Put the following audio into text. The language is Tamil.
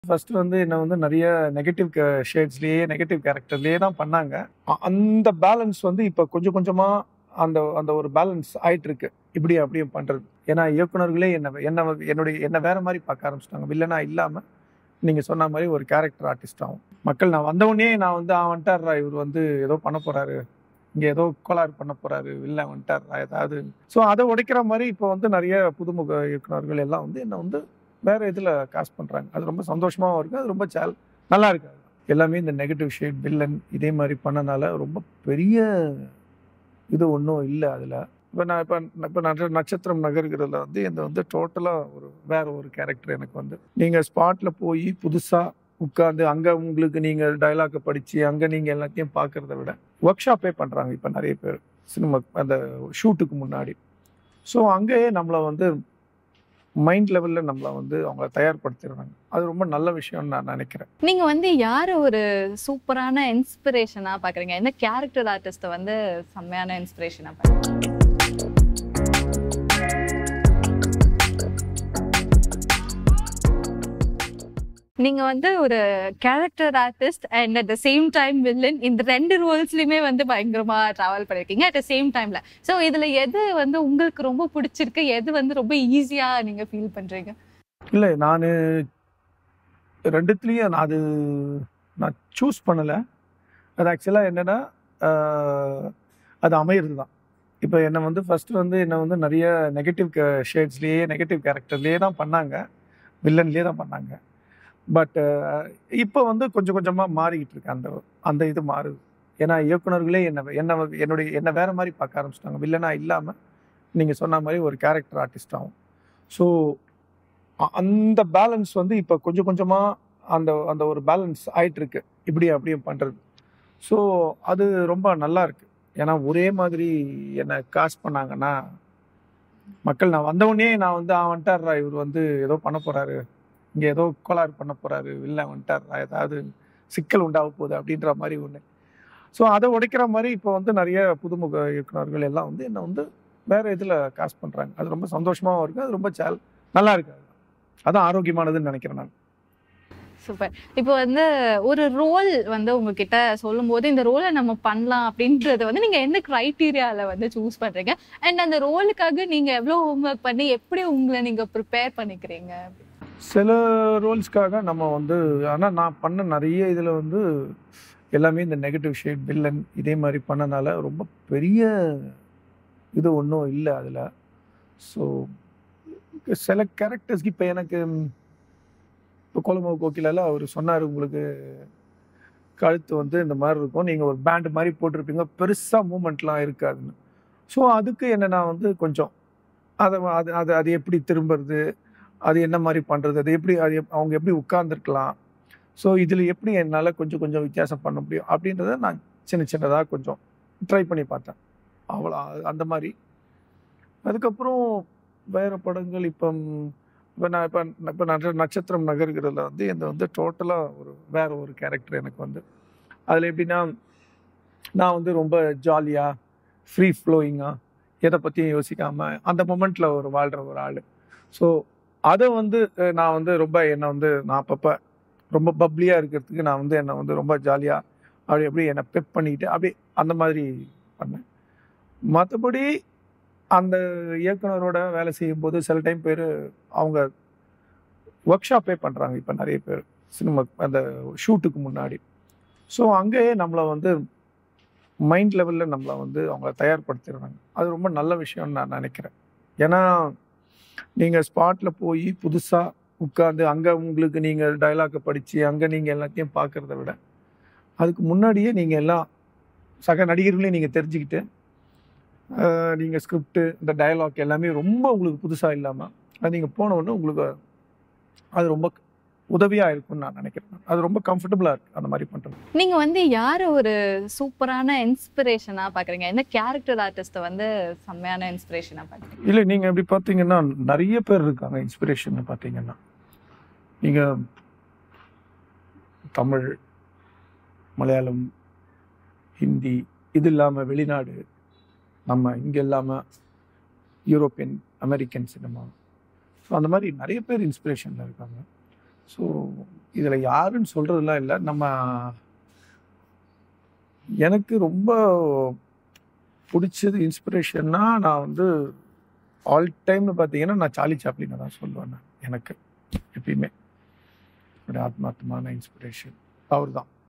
ஃபர்ஸ்ட் வந்து என்ன வந்து நிறைய நெகட்டிவ் ஷேட்ஸ்லயே நெகட்டிவ் கேரக்டர்லயே தான் பண்ணாங்க அ- அந்த பேலன்ஸ் வந்து இப்போ கொஞ்சம் கொஞ்சமா அந்த அந்த ஒரு பேலன்ஸ் ஆயிட்டு இருக்கு இப்படி அப்படியும் பண்றது ஏன்னா இயக்குனர்களே என்ன என்ன வந்து- என்னுடைய என்ன வேற மாதிரி பார்க்க ஆரம்பிச்சிட்டாங்க வில்லனா இல்லாம நீங்க சொன்ன மாதிரி ஒரு கேரக்டர் ஆர்டிஸ்ட் ஆகும் மக்கள் நான் வந்த உடனே நான் வந்து அவன் வந்துட்டாரா இவர் வந்து ஏதோ பண்ண போறாரு இங்க ஏதோ கோளாறு பண்ண போறாரு வில்ல வந்துட்டாரா ஏதாவது ஸோ அதை உடைக்கிற மாதிரி இப்போ வந்து நிறைய புதுமுக இயக்குனர்கள் எல்லாம் வந்து என்ன வந்து வேற இதுல காஸ்ட் பண்றாங்க அது ரொம்ப சந்தோஷமாவும் இருக்கு அது ரொம்ப சேல் நல்லா இருக்கு அது. எல்லாமே இந்த நெகட்டிவ் ஷேட் வில்லன் இதே மாதிரி பண்ணனால ரொம்ப பெரிய இது ஒன்றும் இல்லை அதில் இப்போ நான் இப்போ இப்போ நட்சத்திரம் நகர்கிறதுல வந்து இந்த வந்து டோட்டலாக ஒரு வேற ஒரு கேரக்டர் எனக்கு வந்து நீங்கள் ஸ்பாட்டில் போய் புதுசாக உட்காந்து அங்கே உங்களுக்கு நீங்கள் டைலாக்கை படித்து அங்கே நீங்கள் எல்லாத்தையும் பார்க்கறத விட ஒர்க் ஷாப்பே பண்ணுறாங்க இப்போ நிறைய பேர் சினிமா அந்த ஷூட்டுக்கு முன்னாடி ஸோ அங்கேயே நம்மளை வந்து மைண்ட் லெவலில் நம்மளை வந்து அவங்க தயார்படுத்திடுறாங்க அது ரொம்ப நல்ல விஷயம்னு நான் நினைக்கிறேன் நீங்க வந்து யார ஒரு சூப்பரான இன்ஸ்பிரேஷனா பாக்குறீங்க என்ன கேரக்டர் ஆர்டிஸ்ட வந்து செம்மையான இன்ஸ்பிரேஷனா பாக்குறீங்க நீங்க வந்து ஒரு character artist and at the same time villain இந்த ரெண்டு ரோல்ஸ்லயுமே வந்து பயங்கரமா டிராவல் பண்ணிருக்கீங்க அட் த சேம் டைம்ல சோ இதுல எது வந்து உங்களுக்கு ரொம்ப பிடிச்சிருக்கு எது வந்து ரொம்ப ஈஸியா நீங்க ஃபீல் பண்றீங்க இல்லை நான் ரெண்டுத்துலேயும் நான் அது நான் சூஸ் பண்ணலை அது ஆக்சுவலாக என்னென்னா அது அமையிறது தான் இப்போ என்னை வந்து ஃபர்ஸ்ட் வந்து என்னை வந்து நிறைய நெகட்டிவ் ஷேட்ஸ்லேயே நெகட்டிவ் கேரக்டர்லேயே தான் பண்ணாங்க வில்லன்லேயே தான் பண்ணாங்க பட் இப்போ வந்து கொஞ்சம் கொஞ்சமாக மாறிக்கிட்டு இருக்கு அந்த அந்த இது மாறுது ஏன்னா இயக்குனர்களே என்ன என்ன என்னுடைய என்ன வேற மாதிரி பார்க்க ஆரம்பிச்சிட்டாங்க வில்லனா இல்லாமல் நீங்கள் சொன்ன மாதிரி ஒரு கேரக்டர் ஆர்டிஸ்ட் ஆகும் ஸோ அ- அந்த பேலன்ஸ் வந்து இப்போ கொஞ்சம் கொஞ்சமாக அந்த அந்த ஒரு பேலன்ஸ் ஆயிட்டு இருக்கு இப்படி அப்படியும் பண்ணுறது ஸோ அது ரொம்ப நல்லா இருக்கு ஏன்னா ஒரே மாதிரி என்னை காசு பண்ணாங்கன்னா மக்கள் நான் வந்த உடனே நான் வந்து அவன் வந்துட்டாரா இவர் வந்து ஏதோ பண்ண போறாரு இங்கே ஏதோ கோளாறு பண்ண போறாரு வில்ல வந்துட்டாரா ஏதாவது சிக்கல் உண்டாக போகுது அப்படின்ற மாதிரி ஒன்று ஸோ அதை உடைக்கிற மாதிரி இப்போ வந்து நிறைய புதுமுக இயக்குனர்கள் எல்லாம் வந்து என்னை வந்து வேற இதில் காசு பண்ணுறாங்க அது ரொம்ப சந்தோஷமாகவும் இருக்கு அது ரொம்ப சேல் நல்லா இருக்கு அது. அதான் ஆரோக்கியமானதுன்னு நினைக்கிறேன் நான் சூப்பர் இப்போ வந்து ஒரு ரோல் வந்து உங்ககிட்ட சொல்லும் போது இந்த ரோலை நம்ம பண்ணலாம் அப்படின்றது வந்து நீங்க எந்த கிரைட்டீரியால வந்து சூஸ் பண்றீங்க அண்ட் அந்த ரோலுக்காக நீங்க எவ்வளவு ஹோம்ஒர்க் பண்ணி எப்படி உங்களை நீங்க ப்ரிப்பேர் பண்ணிக்கிறீங்க சில ரோல்ஸ்க்காக நம்ம வந்து ஆனால் நான் பண்ண நிறைய இதில் வந்து எல்லாமே இந்த நெகட்டிவ் ஷேட் வில்லன் இதே மாதிரி பண்ணனால ரொம்ப பெரிய இது ஒன்றும் இல்லை அதில் ஸோ சில கேரக்டர்ஸ்க்கு இப்போ எனக்கு இப்போ கோலமோ கோகிலால அவர் சொன்னார் உங்களுக்கு கழுத்து வந்து இந்த மாதிரி இருக்கும் நீங்கள் ஒரு பேண்ட் மாதிரி போட்டிருப்பீங்க பெருசாக மூமெண்ட்லாம் இருக்காதுன்னு ஸோ அதுக்கு என்ன நான் வந்து கொஞ்சம் அதை அது அது அது எப்படி திரும்புறது அது என்ன மாதிரி பண்ணுறது அது எப்படி அது எப்- அவங்க எப்படி உட்கார்ந்துருக்கலாம் ஸோ இதில் எப்படி என்னால் கொஞ்சம் கொஞ்சம் வித்தியாசம் பண்ண முடியும் அப்படின்றத நான் சின்ன சின்னதாக கொஞ்சம் ட்ரை பண்ணி பார்த்தேன் அவ்வளோ அந்த மாதிரி அதுக்கப்புறம் வேறு படங்கள் இப்போ இப்போ நான் இப்போ இப்போ நட்சத்திரம் நகர்கிறதுல வந்து இந்த வந்து டோட்டலாக ஒரு வேற ஒரு கேரக்டர் எனக்கு வந்து அதில் எப்படின்னா நான் வந்து ரொம்ப ஜாலியாக ஃப்ரீ ஃப்ளோயிங்காக எதை பற்றியும் யோசிக்காமல் அந்த மொமெண்ட்டில் ஒரு வாழ்கிற ஒரு ஆள் ஸோ அதை வந்து அஹ், நான் வந்து ரொம்ப என்னை வந்து நான் அப்பப்போ ரொம்ப பப்ளியாக இருக்கிறதுக்கு நான் வந்து என்னை வந்து ரொம்ப ஜாலியாக அப்படி எப்படி என்னை பெப் பண்ணிக்கிட்டு அப்படி அந்த மாதிரி பண்ணேன் மற்றபடி அந்த இயக்குனரோட வேலை செய்யும்போது சில டைம் பேர் அவங்க ஒர்க் ஷாப்பே பண்ணுறாங்க இப்போ நிறைய பேர் சினிமா அந்த ஷூட்டுக்கு முன்னாடி ஸோ அங்கேயே நம்மளை வந்து மைண்ட் லெவலில் நம்மளை வந்து அவங்க தயார்படுத்திடுறாங்க அது ரொம்ப நல்ல விஷயம்னு நான் நினைக்கிறேன் ஏன்னா நீங்கள் ஸ்பாட்டில் போய் புதுசாக உட்காந்து அங்கே உங்களுக்கு நீங்கள் டைலாக்கை படித்து அங்கே நீங்கள் எல்லாத்தையும் பார்க்கறத விட அதுக்கு முன்னாடியே நீங்கள் எல்லாம் சக நடிகர்களையும் நீங்கள் தெரிஞ்சுக்கிட்டு நீங்கள் ஸ்கிரிப்டு இந்த டயலாக் எல்லாமே ரொம்ப உங்களுக்கு புதுசாக இல்லாமல் அது நீங்கள் போன உடனே உங்களுக்கு அது ரொம்ப உதவியாக இருக்கும்னு நான் நினைக்கிறேன் அது ரொம்ப கம்ஃபர்டபுளாக இருக்குது அந்த மாதிரி பண்ணுறது நீங்க வந்து யார ஒரு சூப்பரான இன்ஸ்பிரேஷனா பாக்குறீங்க என்ன கேரக்டர் ஆர்டிஸ்ட வந்து செம்மையான இன்ஸ்பிரேஷனா பாக்குறீங்க இல்லை நீங்கள் எப்படி பார்த்தீங்கன்னா நிறைய பேர் இருக்காங்க இன்ஸ்பிரேஷன் பார்த்தீங்கன்னா நீங்கள் தமிழ் மலையாளம் ஹிந்தி இது இல்லாமல் வெளிநாடு நம்ம இங்கே இல்லாமல் யூரோப்பியன் அமெரிக்கன் சினிமா ஸோ அந்த மாதிரி நிறைய பேர் இன்ஸ்பிரேஷனில் இருக்காங்க ஸோ இதில் யாருன்னு சொல்கிறதுலாம் இல்லை நம்ம எனக்கு ரொம்ப பிடிச்சது இன்ஸ்பிரேஷன்னா நான் வந்து ஆல் டைம்னு பார்த்தீங்கன்னா நான் சார்லி சாப்ளினை தான் சொல்லுவேன் நான் எனக்கு எப்பயுமே என்னோட ஆத்மார்த்தமான இன்ஸ்பிரேஷன் அவர் தான்